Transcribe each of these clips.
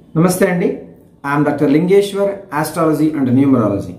నమస్తే అండి I'm doctor Lingeshwar astrology and numerology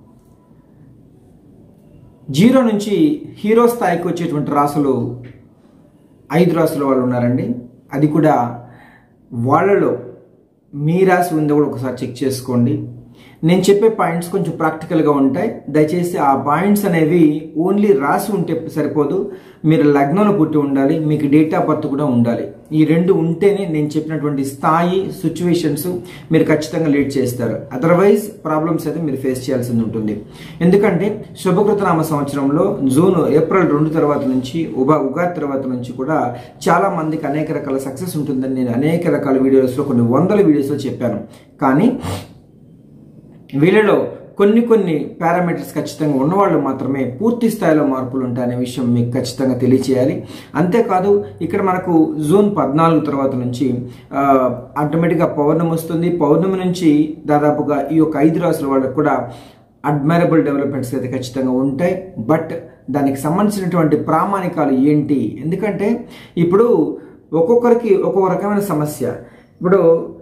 zero నుంచి హీరో స్థాయికి వచ్చేటువంటి రాసులు ఐదు రాసుల వాళ్ళు ఉన్నారండి అది కూడా వాళ్ళలో మీ రాసి ఉందో కూడా ఒకసారి చెక్ చేసుకోండి నేను చెప్పే పాయింట్స్ కొంచెం ప్రాక్టికల్గా ఉంటాయి దయచేసి ఆ పాయింట్స్ అనేవి ఓన్లీ రాసి ఉంటే సరిపోదు మీరు లగ్నంలో పుట్టి ఉండాలి మీకు డేట్ ఆఫ్ బర్త్ కూడా ఉండాలి ఈ రెండు ఉంటేనే నేను చెప్పినటువంటి స్థాయి సిచ్యువేషన్స్ మీరు ఖచ్చితంగా లీడ్ చేస్తారు అదర్వైజ్ ప్రాబ్లమ్స్ అయితే మీరు ఫేస్ చేయాల్సింది ఉంటుంది ఎందుకంటే శుభకృతనామ సంవత్సరంలో జూన్ ఏప్రిల్ రెండు తర్వాత నుంచి ఉగా ఉగాది తర్వాత నుంచి కూడా చాలా మందికి అనేక రకాల సక్సెస్ ఉంటుందని నేను అనేక రకాల వీడియోస్లో కొన్ని వందల వీడియోస్లో చెప్పాను కానీ వీళ్ళలో కొన్ని కొన్ని పారామీటర్స్ ఖచ్చితంగా ఉన్నవాళ్ళు మాత్రమే పూర్తి స్థాయిలో మార్పులు ఉంటాయనే విషయం మీకు ఖచ్చితంగా తెలియచేయాలి అంతేకాదు ఇక్కడ మనకు జూన్ పద్నాలుగు తర్వాత నుంచి ఆటోమేటిక్గా పౌర్ణమి వస్తుంది పౌర్ణమి నుంచి దాదాపుగా ఈ యొక్క ఐదు రాసుల వాళ్ళకు కూడా అడ్మైరబుల్ డెవలప్మెంట్స్ అయితే ఖచ్చితంగా ఉంటాయి బట్ దానికి సంబంధించినటువంటి ప్రామాణికాలు ఏంటి ఎందుకంటే ఇప్పుడు ఒక్కొక్కరికి ఒక్కొక్క రకమైన సమస్య ఇప్పుడు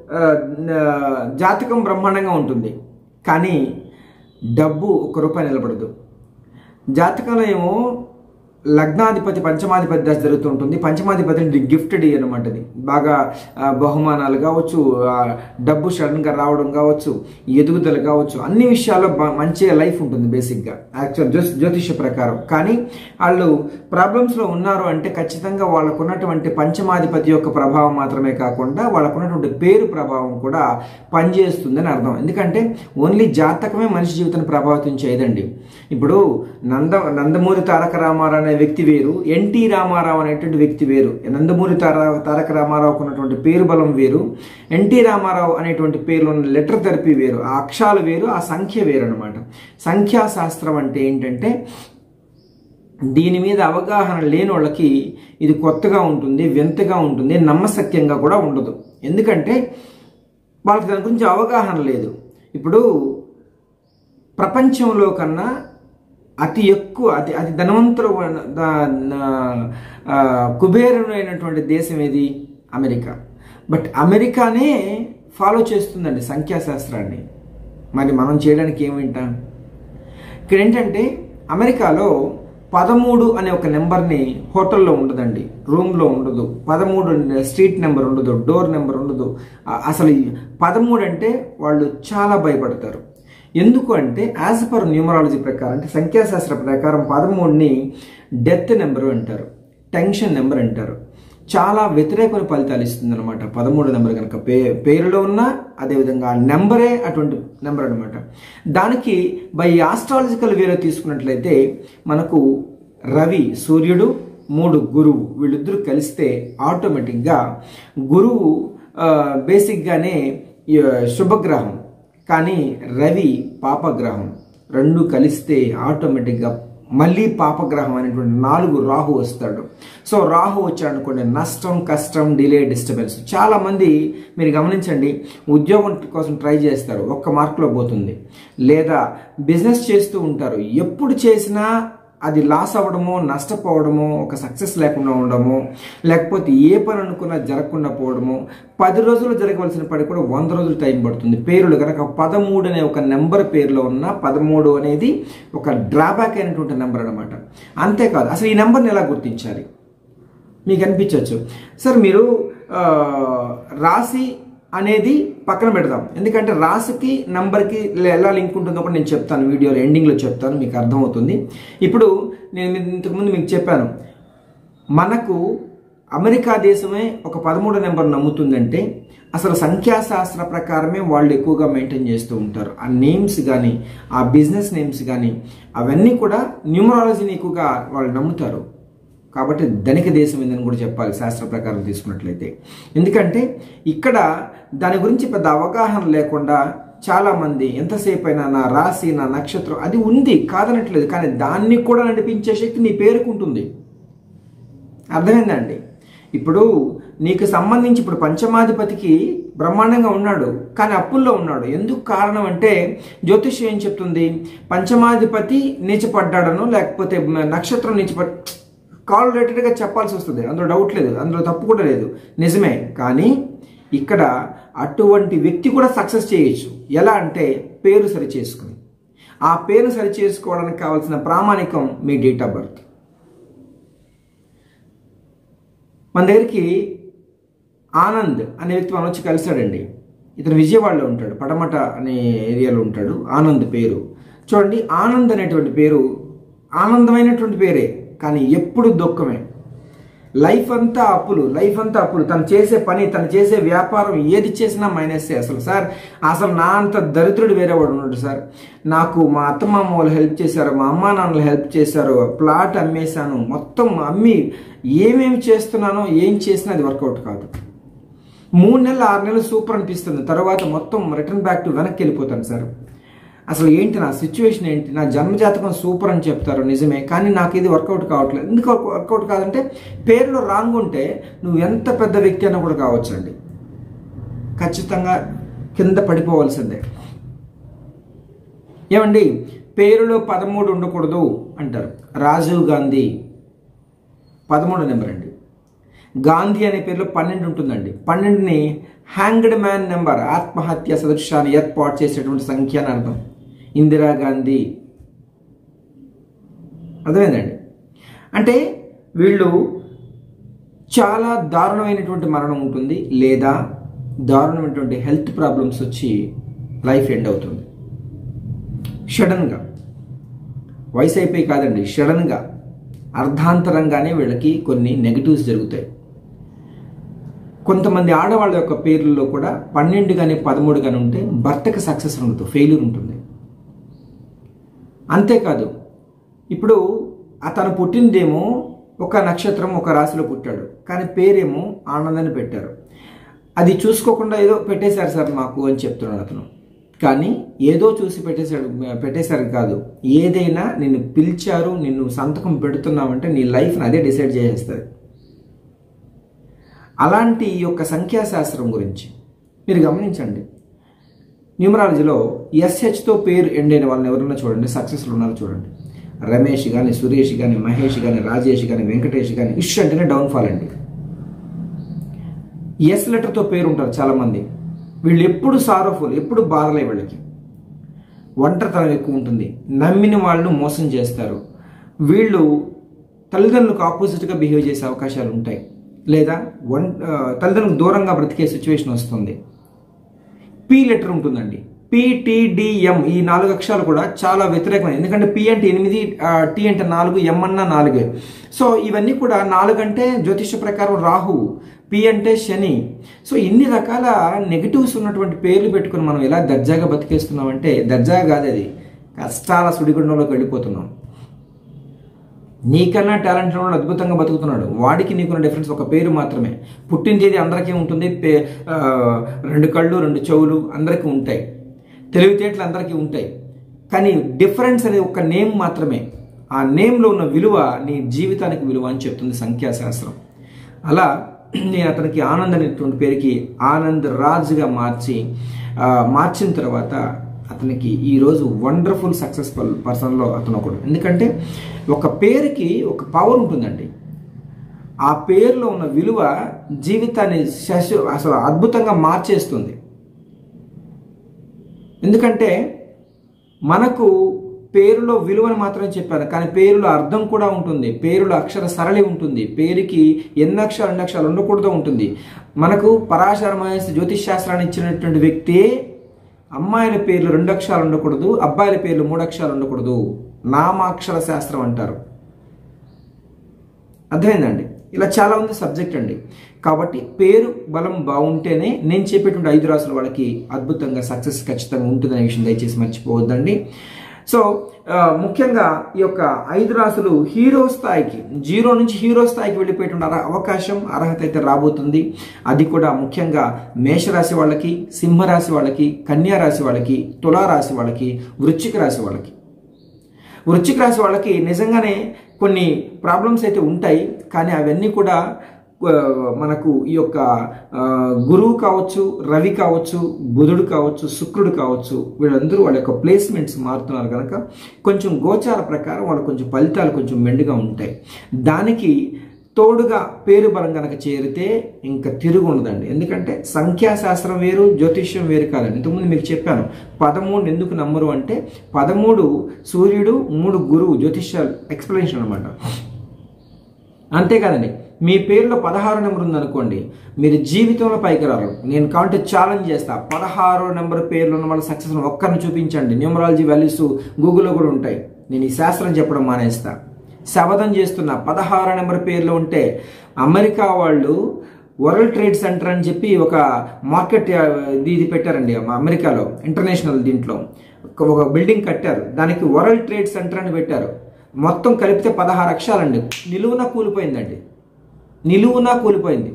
జాతకం బ్రహ్మాండంగా ఉంటుంది కానీ డబ్బు ఒక్క రూపాయి నిలబడదు జాతకంలో ఏమో లగ్నాధిపతి పంచమాధిపతి దశ జరుగుతుంటుంది పంచమాధిపతి గిఫ్టెడ్ అనమాట అది బాగా బహుమానాలు కావచ్చు డబ్బు సడన్గా రావడం కావచ్చు ఎదుగుదల కావచ్చు అన్ని విషయాల్లో మంచి లైఫ్ ఉంటుంది బేసిక్గా యాక్చువల్ జ్యోతి జ్యోతిష ప్రకారం కానీ వాళ్ళు ప్రాబ్లమ్స్లో ఉన్నారు అంటే ఖచ్చితంగా వాళ్ళకున్నటువంటి పంచమాధిపతి యొక్క ప్రభావం మాత్రమే కాకుండా వాళ్ళకున్నటువంటి పేరు ప్రభావం కూడా పనిచేస్తుందని అర్థం ఎందుకంటే ఓన్లీ జాతకమే మనిషి జీవితాన్ని ప్రభావితం చేయదండి ఇప్పుడు నంద నందమూరి తారక రామారావు అనే వ్యక్తి వేరు ఎన్టీ రామారావు అనేటువంటి వ్యక్తి వేరు నందమూరి తార తారక రామారావుకు ఉన్నటువంటి పేరు బలం వేరు ఎన్టీ రామారావు అనేటువంటి పేరులో ఉన్న లెటర్ థెరపీ వేరు ఆ అక్షరాలు వేరు ఆ సంఖ్య వేరు అనమాట సంఖ్యాశాస్త్రం అంటే ఏంటంటే దీని మీద అవగాహన లేని వాళ్ళకి ఇది కొత్తగా ఉంటుంది వింతగా ఉంటుంది నమ్మశక్యంగా కూడా ఉండదు ఎందుకంటే వాళ్ళకి దాని గురించి అవగాహన లేదు ఇప్పుడు ప్రపంచంలో కన్నా అతి ఎక్కువ అతి అతి ధనవంతులు కుబేరుడైనటువంటి దేశం ఏది అమెరికా బట్ అమెరికానే ఫాలో చేస్తుందండి సంఖ్యాశాస్త్రాన్ని మరి మనం చేయడానికి ఏమింటాం ఇక్కడ ఏంటంటే అమెరికాలో పదమూడు అనే ఒక నెంబర్ని హోటల్లో ఉండదండి రూమ్లో ఉండదు పదమూడు స్ట్రీట్ నెంబర్ ఉండదు డోర్ నెంబర్ ఉండదు అసలు పదమూడు అంటే వాళ్ళు చాలా భయపడతారు ఎందుకు అంటే యాజ్ పర్ న్యూమరాలజీ ప్రకారం అంటే సంఖ్యాశాస్త్ర ప్రకారం పదమూడుని డెత్ నెంబర్ అంటారు టెన్షన్ నెంబర్ అంటారు చాలా వ్యతిరేకమైన ఫలితాలు ఇస్తుంది అనమాట పదమూడు నెంబర్ కనుక పే పేరులో ఉన్న అదేవిధంగా నెంబరే అటువంటి నెంబర్ అనమాట దానికి బై ఆస్ట్రాలజికల్ వేలో తీసుకున్నట్లయితే మనకు రవి సూర్యుడు మూడు గురువు వీళ్ళిద్దరూ కలిస్తే ఆటోమేటిక్గా గురువు బేసిక్గానే శుభగ్రహం కానీ రవి పాపగ్రహం రెండు కలిస్తే ఆటోమేటిక్గా మళ్ళీ పాపగ్రహం అనేటువంటి నాలుగు రాహు వస్తాడు సో రాహు వచ్చాడు అనుకోండి నష్టం కష్టం డిలే డిస్టర్బెన్స్ చాలా మంది మీరు గమనించండి ఉద్యోగం కోసం ట్రై చేస్తారు ఒక్క మార్కులో పోతుంది లేదా బిజినెస్ చేస్తూ ఉంటారు ఎప్పుడు చేసినా అది లాస్ అవ్వడమో నష్టపోవడమో ఒక సక్సెస్ లేకుండా ఉండడము లేకపోతే ఏ పని అనుకున్నా జరగకుండా పోవడము పది రోజులు జరగవలసిన పని కూడా వంద రోజులు టైం పడుతుంది పేర్లు కనుక పదమూడు అనే ఒక నెంబర్ పేరులో ఉన్న పదమూడు అనేది ఒక డ్రాబ్యాక్ అయినటువంటి నెంబర్ అనమాట అంతేకాదు అసలు ఈ నెంబర్ని ఎలా గుర్తించాలి మీకు అనిపించవచ్చు సార్ మీరు రాశి అనేది పక్కన పెడదాం ఎందుకంటే రాశికి నంబర్కి ఎలా లింక్ ఉంటుందో కూడా నేను చెప్తాను వీడియోలో ఎండింగ్లో చెప్తాను మీకు అర్థమవుతుంది ఇప్పుడు నేను ఇంతకుముందు మీకు చెప్పాను మనకు అమెరికా దేశమే ఒక పదమూడు నెంబర్ నమ్ముతుందంటే అసలు సంఖ్యాశాస్త్ర ప్రకారమే వాళ్ళు ఎక్కువగా మెయింటైన్ చేస్తూ ఉంటారు ఆ నేమ్స్ కానీ ఆ బిజినెస్ నేమ్స్ కానీ అవన్నీ కూడా న్యూమరాలజీని ఎక్కువగా వాళ్ళు నమ్ముతారు కాబట్టి ధనిక దేశం ఏందని కూడా చెప్పాలి శాస్త్ర ప్రకారం తీసుకున్నట్లయితే ఎందుకంటే ఇక్కడ దాని గురించి పెద్ద అవగాహన లేకుండా చాలామంది ఎంతసేపు అయినా నా రాశి నా నక్షత్రం అది ఉంది కాదనట్లేదు కానీ దాన్ని కూడా నడిపించే శక్తి నీ పేరుకుంటుంది అర్థమైందండి ఇప్పుడు నీకు సంబంధించి ఇప్పుడు పంచమాధిపతికి బ్రహ్మాండంగా ఉన్నాడు కానీ అప్పుల్లో ఉన్నాడు ఎందుకు కారణం అంటే జ్యోతిష్యం ఏం చెప్తుంది పంచమాధిపతి నీచపడ్డాడను లేకపోతే నక్షత్రం నీచపడ్ కాల్ రిలేటెడ్గా చెప్పాల్సి వస్తుంది అందులో డౌట్ లేదు అందులో తప్పు కూడా లేదు నిజమే కానీ ఇక్కడ అటువంటి వ్యక్తి కూడా సక్సెస్ చేయొచ్చు ఎలా అంటే పేరు సరి చేసుకుని ఆ పేరు సరి చేసుకోవడానికి కావాల్సిన ప్రామాణికం మీ డేట్ ఆఫ్ బర్త్ మన దగ్గరికి ఆనంద్ అనే వ్యక్తి మనం వచ్చి కలిశాడండి ఇతను విజయవాడలో ఉంటాడు పటమట అనే ఏరియాలో ఉంటాడు ఆనంద్ పేరు చూడండి ఆనంద్ అనేటువంటి పేరు ఆనందమైనటువంటి పేరే కానీ ఎప్పుడు దుఃఖమే లైఫ్ అంతా అప్పులు లైఫ్ అంతా అప్పులు తను చేసే పని తను చేసే వ్యాపారం ఏది చేసినా మైనసే అసలు సార్ అసలు నా అంత దరిద్రుడు వేరేవాడు ఉన్నాడు సార్ నాకు మా అత్తమామ వాళ్ళు హెల్ప్ చేశారు మా అమ్మా నాన్నలు హెల్ప్ చేశారు ప్లాట్ అమ్మేశాను మొత్తం అమ్మి ఏమేమి చేస్తున్నానో ఏం చేసినా అది వర్కౌట్ కాదు మూడు నెలలు ఆరు నెలలు సూపర్ అనిపిస్తుంది తర్వాత మొత్తం రిటర్న్ బ్యాక్ టు వెనక్కి వెళ్ళిపోతాను సార్ అసలు ఏంటి నా సిచ్యువేషన్ ఏంటి నా జన్మజాతకం సూపర్ అని చెప్తారు నిజమే కానీ నాకు ఇది వర్కౌట్ కావట్లేదు ఎందుకు వర్కౌట్ కాదంటే పేరులో రాంగ్ ఉంటే నువ్వు ఎంత పెద్ద వ్యక్తి అయినా కూడా కావచ్చండి ఖచ్చితంగా కింద పడిపోవాల్సిందే ఏమండి పేరులో పదమూడు ఉండకూడదు అంటారు రాజీవ్ గాంధీ పదమూడు నెంబర్ అండి గాంధీ అనే పేరులో పన్నెండు ఉంటుందండి పన్నెండుని హ్యాంగ్డ్ మ్యాన్ నెంబర్ ఆత్మహత్య సదృశాన్ని ఏర్పాటు చేసేటువంటి సంఖ్య అని అర్థం ఇందిరాగాంధీ అర్థమైందండి అంటే వీళ్ళు చాలా దారుణమైనటువంటి మరణం ఉంటుంది లేదా దారుణమైనటువంటి హెల్త్ ప్రాబ్లమ్స్ వచ్చి లైఫ్ ఎండ్ అవుతుంది సడన్గా వయసు అయిపోయి కాదండి సడన్గా అర్ధాంతరంగానే వీళ్ళకి కొన్ని నెగటివ్స్ జరుగుతాయి కొంతమంది ఆడవాళ్ళ యొక్క పేర్లలో కూడా పన్నెండు కానీ పదమూడు కానీ ఉంటే భర్తకి సక్సెస్ ఉండదు ఫెయిల్యూర్ ఉంటుంది అంతేకాదు ఇప్పుడు అతను పుట్టిందేమో ఒక నక్షత్రం ఒక రాశిలో పుట్టాడు కానీ పేరేమో ఆనందాన్ని పెట్టారు అది చూసుకోకుండా ఏదో పెట్టేశారు సార్ మాకు అని చెప్తున్నాడు అతను కానీ ఏదో చూసి పెట్టేశాడు పెట్టేశారు కాదు ఏదైనా నిన్ను పిలిచారు నిన్ను సంతకం పెడుతున్నామంటే నీ లైఫ్ని అదే డిసైడ్ చేసేస్తుంది అలాంటి ఈ యొక్క సంఖ్యాశాస్త్రం గురించి మీరు గమనించండి న్యూమరాలజీలో ఎస్హెచ్తో పేరు ఎండ్ అయిన వాళ్ళని ఎవరన్నా చూడండి సక్సెస్లో ఉన్నారో చూడండి రమేష్ కానీ సురేష్ కానీ మహేష్ కానీ రాజేష్ కానీ వెంకటేష్ కానీ ఇష్ అంటేనే డౌన్ఫాల్ అండి ఎస్ లెటర్తో పేరు ఉంటారు చాలామంది వీళ్ళు ఎప్పుడు సారోఫుల్ ఎప్పుడు బాధలే వీళ్ళకి ఒంటరితనం ఎక్కువ ఉంటుంది నమ్మిన వాళ్ళు మోసం చేస్తారు వీళ్ళు తల్లిదండ్రులకు ఆపోజిట్గా బిహేవ్ చేసే అవకాశాలు ఉంటాయి లేదా వన్ తల్లిదండ్రులకు దూరంగా బ్రతికే సిచ్యువేషన్ వస్తుంది పి లెటర్ ఉంటుందండి పిటిడిఎం ఈ నాలుగు అక్షరాలు కూడా చాలా వ్యతిరేకమైన ఎందుకంటే పి అంటే ఎనిమిది టి అంటే నాలుగు ఎం అన్న నాలుగే సో ఇవన్నీ కూడా నాలుగు అంటే జ్యోతిష ప్రకారం రాహు పి అంటే శని సో ఇన్ని రకాల నెగిటివ్స్ ఉన్నటువంటి పేర్లు పెట్టుకుని మనం ఎలా దర్జాగా బతికేస్తున్నాం అంటే దర్జాగా కాదు అది కష్టాల సుడిగుండంలోకి వెళ్ళిపోతున్నాం నీకన్నా టాలెంట్ ఉన్నాడు అద్భుతంగా బతుకుతున్నాడు వాడికి నీకున్న డిఫరెన్స్ ఒక పేరు మాత్రమే పుట్టిన తేదీ అందరికీ ఉంటుంది పే రెండు కళ్ళు రెండు చెవులు అందరికీ ఉంటాయి తెలివితేటలు అందరికీ ఉంటాయి కానీ డిఫరెన్స్ అనేది ఒక నేమ్ మాత్రమే ఆ నేమ్లో ఉన్న విలువ నీ జీవితానికి విలువ అని చెప్తుంది సంఖ్యాశాస్త్రం అలా నేను అతనికి ఆనంద్ అనేటువంటి పేరుకి ఆనంద్ రాజ్గా మార్చి మార్చిన తర్వాత అతనికి ఈరోజు వండర్ఫుల్ సక్సెస్ఫుల్ పర్సన్లో అతను ఒకడు ఎందుకంటే ఒక పేరుకి ఒక పవర్ ఉంటుందండి ఆ పేరులో ఉన్న విలువ జీవితాన్ని శశు అసలు అద్భుతంగా మార్చేస్తుంది ఎందుకంటే మనకు పేరులో విలువను మాత్రమే చెప్పాను కానీ పేరులో అర్థం కూడా ఉంటుంది పేరులో అక్షర సరళి ఉంటుంది పేరుకి ఎన్ని అక్షరాలు ఎన్ని అక్షరాలు ఉండకూడదు ఉంటుంది మనకు పరాశర మహేష్ జ్యోతిష్ శాస్త్రాన్ని ఇచ్చినటువంటి వ్యక్తి అమ్మాయిల పేర్లు రెండు అక్షరాలు ఉండకూడదు అబ్బాయిల పేర్లు మూడు అక్షరాలు ఉండకూడదు నామాక్షర శాస్త్రం అంటారు అర్థమైందండి ఇలా చాలా ఉంది సబ్జెక్ట్ అండి కాబట్టి పేరు బలం బాగుంటేనే నేను చెప్పేటువంటి ఐదు రాసుల వాళ్ళకి అద్భుతంగా సక్సెస్ ఖచ్చితంగా ఉంటుందనే విషయం దయచేసి మర్చిపోవద్దండి సో ముఖ్యంగా ఈ యొక్క ఐదు రాసులు హీరో స్థాయికి జీరో నుంచి హీరో స్థాయికి వెళ్ళిపోయేటువంటి అవకాశం అర్హత అయితే రాబోతుంది అది కూడా ముఖ్యంగా మేషరాశి వాళ్ళకి సింహరాశి వాళ్ళకి కన్యా రాశి వాళ్ళకి తులారాశి వాళ్ళకి వృశ్చిక రాశి వాళ్ళకి వృశ్చిక రాశి వాళ్ళకి నిజంగానే కొన్ని ప్రాబ్లమ్స్ అయితే ఉంటాయి కానీ అవన్నీ కూడా మనకు ఈ యొక్క గురువు కావచ్చు రవి కావచ్చు బుధుడు కావచ్చు శుక్రుడు కావచ్చు వీళ్ళందరూ వాళ్ళ యొక్క ప్లేస్మెంట్స్ మారుతున్నారు కనుక కొంచెం గోచార ప్రకారం వాళ్ళ కొంచెం ఫలితాలు కొంచెం మెండుగా ఉంటాయి దానికి తోడుగా పేరు బలం కనుక చేరితే ఇంకా తిరుగు ఉండదండి ఎందుకంటే సంఖ్యాశాస్త్రం వేరు జ్యోతిష్యం వేరు కాదండి ఇంతకుముందు మీకు చెప్పాను పదమూడు ఎందుకు నమ్మరు అంటే పదమూడు సూర్యుడు మూడు గురువు జ్యోతిష్య ఎక్స్ప్లెనేషన్ అనమాట అంతేకాదండి మీ పేరులో పదహారు నెంబర్ ఉందనుకోండి మీరు జీవితంలో పైకి రారు నేను కావాలంటే ఛాలెంజ్ చేస్తా పదహారో నెంబర్ పేర్లు ఉన్న వాళ్ళ సక్సెస్ ఒక్కరిని చూపించండి న్యూమరాలజీ వాల్యూస్ గూగుల్లో కూడా ఉంటాయి నేను ఈ శాస్త్రం చెప్పడం మానేస్తా శపథం చేస్తున్నా పదహారో నెంబర్ పేర్లు ఉంటే అమెరికా వాళ్ళు వరల్డ్ ట్రేడ్ సెంటర్ అని చెప్పి ఒక మార్కెట్ ఆ, ఇది ఇది పెట్టారండి మా అమెరికాలో ఇంటర్నేషనల్ దీంట్లో ఒక- ఒక బిల్డింగ్ కట్టారు దానికి వరల్డ్ ట్రేడ్ సెంటర్ అని పెట్టారు మొత్తం కలిపితే పదహారు అక్షరాలండి నిలువున కూలిపోయిందండి నిలువున కూలిపోయింది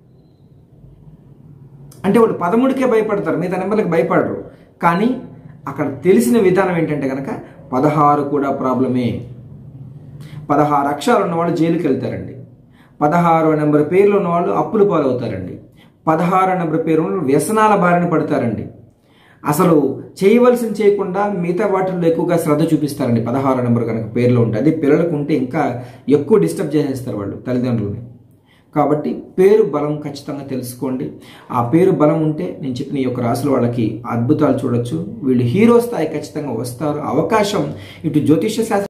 అంటే వాళ్ళు పదమూడుకే భయపడతారు మిగతా నెంబర్లకు భయపడరు కానీ అక్కడ తెలిసిన విధానం ఏంటంటే కనుక పదహారు కూడా ప్రాబ్లమే పదహారు అక్షరాలు ఉన్నవాళ్ళు జైలుకి వెళ్తారండి పదహారో నెంబర్ పేర్లు ఉన్నవాళ్ళు అప్పులు పాలవుతారండి పదహారో నెంబర్ పేరు ఉన్న వ్యసనాల బారిన పడతారండి అసలు చేయవలసింది చేయకుండా మిగతా వాటిల్లో ఎక్కువగా శ్రద్ధ చూపిస్తారండి పదహారో నెంబర్ కనుక పేర్లో ఉంటే అది పిల్లలకు ఉంటే ఇంకా ఎక్కువ డిస్టర్బ్ చేసేస్తారు వాళ్ళు తల్లిదండ్రులని కాబట్టి పేరు బలం ఖచ్చితంగా తెలుసుకోండి ఆ పేరు బలం ఉంటే నేను చెప్పిన ఈ యొక్క రాసుల వాళ్ళకి అద్భుతాలు చూడొచ్చు వీళ్ళు హీరో స్థాయి ఖచ్చితంగా వస్తారు అవకాశం ఇటు జ్యోతిష్య శాస్త్ర